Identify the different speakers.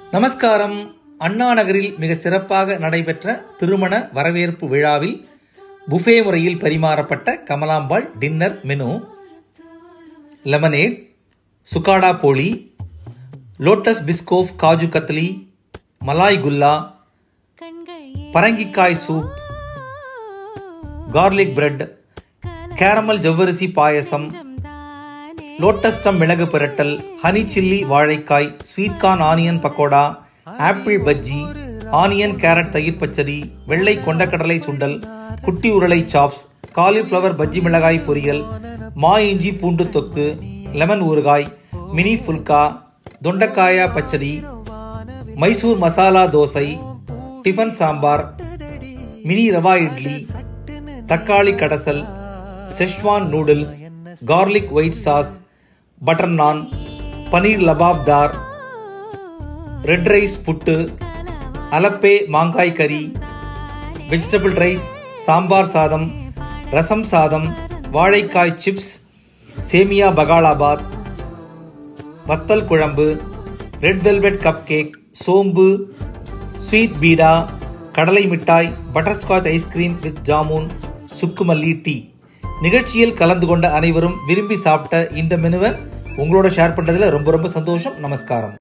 Speaker 1: நமஸ்காரம் அண்ணா நகரில் மிக சிறப்பாக நடைபெற்ற திருமண வரவேற்பு விழாவில் புஃபே முறையில் பரிமாறப்பட்ட கமலாம்பாள் டின்னர் மெனு லெமனேட் சுகாடா போலி லோட்டஸ் பிஸ்கோஃப் காஜு கத்லி மலாய் குல்லா பரங்கிக்காய் சூப் கார்லிக் பிரெட் கேரமல் ஜவ்வரிசி பாயசம் லோட்டஸ் ஸ்டம் மிளகு பிரட்டல் ஹனி சில்லி வாழைக்காய் sweet corn onion pakoda apple bajji onion carrot தயிர் பச்சடி வெள்ளை கொண்டக்கடலை சுண்டல் குட்டி உருளை சாப்ஸ் காலிஃப்ளவர் பஜ்ஜி மிளகாய் பொரியல் மா இஞ்சி பூண்டு தொக்கு லெமன் ஊறுகாய் மினி ஃபுல்கா தொண்டக்காயா பச்சடி மைசூர் மசாலா தோசை டிஃபன் சாம்பார் மினி ரவா இட்லி தக்காளி கடசல் Schezwan noodles garlic white sauce butter naan paneer lababdar red rice puttu Alleppey மாங்காய் கறி வெஜிடபிள் ரைஸ் சாம்பார் சாதம் ரசம் சாதம் வாழைக்காய் சிப்ஸ் சேமியா பகாலாபாத் வத்தல் குழம்பு ரெட் வெல்வெட் கப் கேக் சோம்பு ஸ்வீட் பீடா கடலை மிட்டாய் பட்டர்ஸ்காட்ச் ஐஸ்கிரீம் வித் ஜாமூன் சுக்குமல்லி டீ நிகழ்ச்சியில் கலந்து கொண்ட அனைவரும் விரும்பி சாப்பிட்ட இந்த மெனுவை உங்களோட ஷேர் பண்றதுல ரொம்ப ரொம்ப சந்தோஷம் நமஸ்காரம்